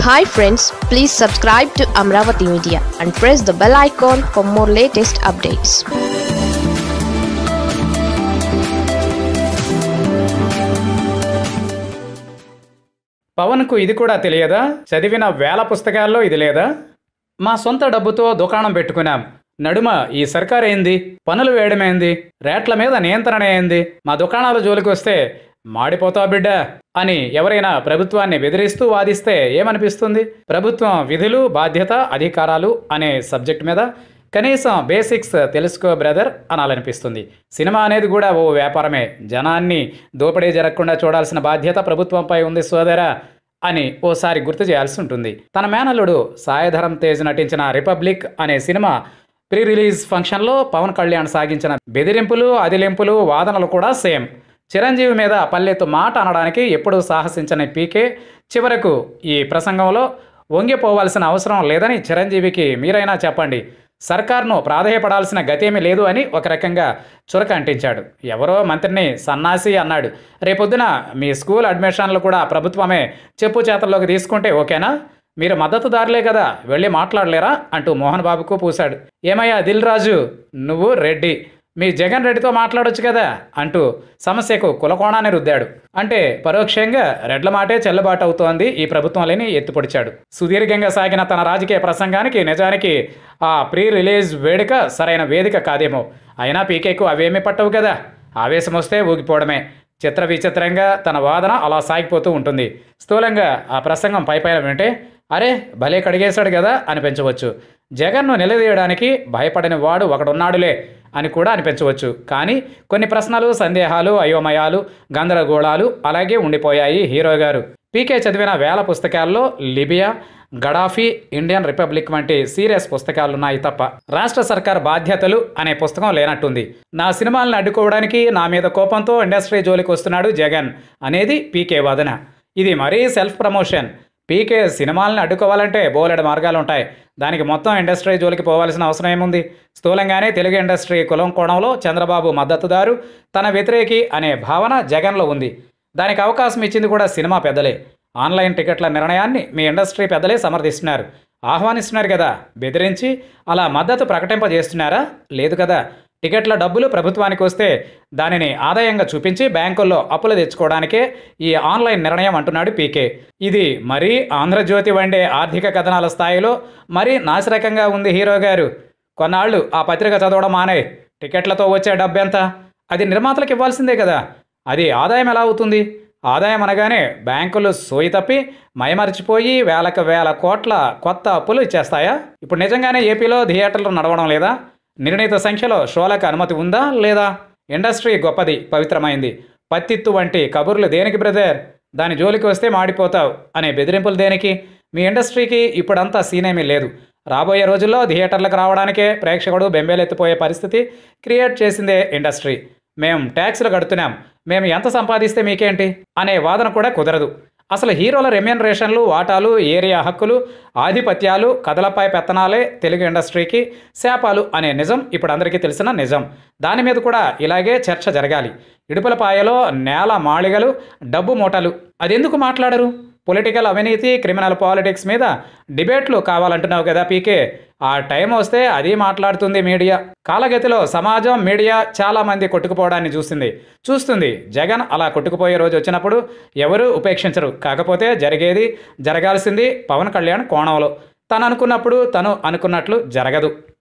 hi friends please subscribe to Amaravati media and press the bell icon for more latest updates పవన్కు ఇది కూడా తెలియదా చదివిన వేల పుస్తకాల్లో ఇది లేదా మా సొంత డబ్బుతో దుకాణం పెట్టుకున్నాం నడుమ ఈ సర్కార్ ఏంది పనులు వేయడమేంది రేట్ల మీద నియంత్రణ ఏంది మా దుకాణాల జోలికి వస్తే మాడిపోతావు బిడ్డ అని ఎవరైనా ప్రభుత్వాన్ని బెదిరిస్తూ వాదిస్తే ఏమనిపిస్తుంది ప్రభుత్వం విధులు బాధ్యత అధికారాలు అనే సబ్జెక్ట్ మీద కనీసం బేసిక్స్ తెలుసుకో బ్రదర్ అనాలనిపిస్తుంది సినిమా అనేది కూడా ఓ వ్యాపారమే జనాన్ని దోపిడీ జరగకుండా చూడాల్సిన బాధ్యత ప్రభుత్వంపై ఉంది సోదరా అని ఓసారి గుర్తు చేయాల్సి ఉంటుంది తన మేనల్లుడు సాయధరం తేజ్ నటించిన రిపబ్లిక్ అనే సినిమా ప్రీ రిలీజ్ ఫంక్షన్లో పవన్ కళ్యాణ్ సాగించిన బెదిరింపులు అదిలింపులు వాదనలు కూడా సేమ్ చిరంజీవి మీద పల్లెత్తు మాట అనడానికి ఎప్పుడూ సాహసించని పీకే చివరకు ఈ ప్రసంగంలో వంగిపోవాల్సిన అవసరం లేదని చిరంజీవికి మీరైనా చెప్పండి సర్కార్ను ప్రాధేయపడాల్సిన గతేమీ లేదు అని ఒక రకంగా చురక అంటించాడు ఎవరో మంత్రిని సన్నాసి అన్నాడు రేపొద్దున మీ స్కూల్ అడ్మిషన్లు కూడా ప్రభుత్వమే చెప్పు చేతల్లోకి తీసుకుంటే ఓకేనా మీరు మద్దతుదారులే కదా వెళ్ళి మాట్లాడలేరా అంటూ మోహన్ బాబుకు పూశాడు ఏమయ్యా దిల్ రాజు నువ్వు రెడ్డి మీ జగన్ రెడ్డితో మాట్లాడొచ్చు కదా అంటూ సమస్యకు కులకోణాన్ని రుద్దాడు అంటే పరోక్షంగా రెడ్ల మాటే చెల్లుబాటు అవుతోంది ఈ ప్రభుత్వం లేని ఎత్తుపొడిచాడు సుదీర్ఘంగా సాగిన తన రాజకీయ ప్రసంగానికి నిజానికి ఆ ప్రీ రిలీజ్ వేడుక సరైన వేదిక కాదేమో అయినా పీకేకు అవేమీ పట్టవు కదా ఆవేశం వస్తే ఊగిపోవడమే చిత్ర విచిత్రంగా తన వాదన అలా సాగిపోతూ ఉంటుంది స్థూలంగా ఆ ప్రసంగం పైపైన వింటే అరే భలే కడిగేశాడు కదా అనిపించవచ్చు జగన్ను నిలదీయడానికి భయపడని వాడు ఒకడున్నాడులే అని కూడా అనిపించవచ్చు కానీ కొన్ని ప్రశ్నలు సందేహాలు అయోమయాలు గందరగోళాలు అలాగే ఉండిపోయాయి హీరో గారు పీకే చదివిన వేల పుస్తకాల్లో లిబియా గడాఫీ ఇండియన్ రిపబ్లిక్ వంటి సీరియస్ పుస్తకాలున్నాయి తప్ప రాష్ట్ర సర్కార్ బాధ్యతలు అనే పుస్తకం లేనట్టుంది నా సినిమాలను అడ్డుకోవడానికి నా మీద కోపంతో ఇండస్ట్రీ జోలికి వస్తున్నాడు జగన్ అనేది పీకే వాదన ఇది మరీ సెల్ఫ్ ప్రమోషన్ పీకే సినిమాలను అడ్డుకోవాలంటే బోలెడు మార్గాలు ఉంటాయి దానికి మొత్తం ఇండస్ట్రీ జోలికి పోవాల్సిన అవసరం ఏముంది స్థూలంగానే తెలుగు ఇండస్ట్రీ కులం కోణంలో చంద్రబాబు మద్దతుదారు తన వ్యతిరేకి అనే భావన జగన్లో ఉంది దానికి అవకాశం ఇచ్చింది కూడా సినిమా పెద్దలే ఆన్లైన్ టికెట్ల నిర్ణయాన్ని మీ ఇండస్ట్రీ పెద్దలే సమర్థిస్తున్నారు ఆహ్వానిస్తున్నారు కదా బెదిరించి అలా మద్దతు ప్రకటింపజేస్తున్నారా లేదు కదా టికెట్ల డబ్బులు ప్రభుత్వానికి వస్తే దానిని ఆదాయంగా చూపించి బ్యాంకుల్లో అప్పులు తెచ్చుకోవడానికే ఈ ఆన్లైన్ నిర్ణయం అంటున్నాడు పీకే ఇది మరీ ఆంధ్రజ్యోతి వండే ఆర్థిక కథనాల స్థాయిలో మరీ నాసిరకంగా ఉంది హీరో గారు కొన్నాళ్ళు ఆ పత్రిక చదవడం మానే టికెట్లతో వచ్చే డబ్బెంత అది నిర్మాతలకు ఇవ్వాల్సిందే కదా అది ఆదాయం ఎలా అవుతుంది ఆదాయం అనగానే బ్యాంకులు సోయి తప్పి మైమరిచిపోయి వేలకు వేల కోట్ల కొత్త అప్పులు ఇచ్చేస్తాయా ఇప్పుడు నిజంగానే ఏపీలో థియేటర్లు నడవడం లేదా నిర్ణీత సంఖ్యలో షోలకు అనుమతి ఉందా లేదా ఇండస్ట్రీ గొప్పది పవిత్రమైంది పత్తిత్తు వంటి కబుర్లు దేనికి బ్రదర్ దాని జోలికి వస్తే మాడిపోతావు అనే బెదిరింపులు దేనికి మీ ఇండస్ట్రీకి ఇప్పుడంతా సీనేమీ లేదు రాబోయే రోజుల్లో థియేటర్లకు రావడానికే ప్రేక్షకుడు బెంబేలెత్తిపోయే పరిస్థితి క్రియేట్ చేసిందే ఇండస్ట్రీ మేం ట్యాక్సులు కడుతున్నాం మేము ఎంత సంపాదిస్తే మీకేంటి అనే వాదన కూడా కుదరదు అసలు హీరోల రెమ్యూనరేషన్లు వాటాలు ఏరియా హక్కులు ఆధిపత్యాలు కథలపై పెత్తనాలే తెలుగు ఇండస్ట్రీకి శాపాలు అనే నిజం ఇప్పుడు అందరికీ తెలిసిన నిజం దాని మీద కూడా ఇలాగే చర్చ జరగాలి ఇడుపులపాయలో నేల మాళిగలు డబ్బు మూటలు అదెందుకు మాట్లాడరు పొలిటికల్ అవినీతి క్రిమినల్ పాలిటిక్స్ మీద డిబేట్లు కావాలంటున్నావు కదా పీకే ఆ టైం వస్తే అది మాట్లాడుతుంది మీడియా కాలగతిలో సమాజం మీడియా చాలామంది కొట్టుకుపోవడాన్ని చూసింది చూస్తుంది జగన్ అలా కొట్టుకుపోయే రోజు వచ్చినప్పుడు ఎవరూ ఉపేక్షించరు కాకపోతే జరిగేది జరగాల్సింది పవన్ కళ్యాణ్ కోణంలో తను అనుకున్నప్పుడు తను అనుకున్నట్లు జరగదు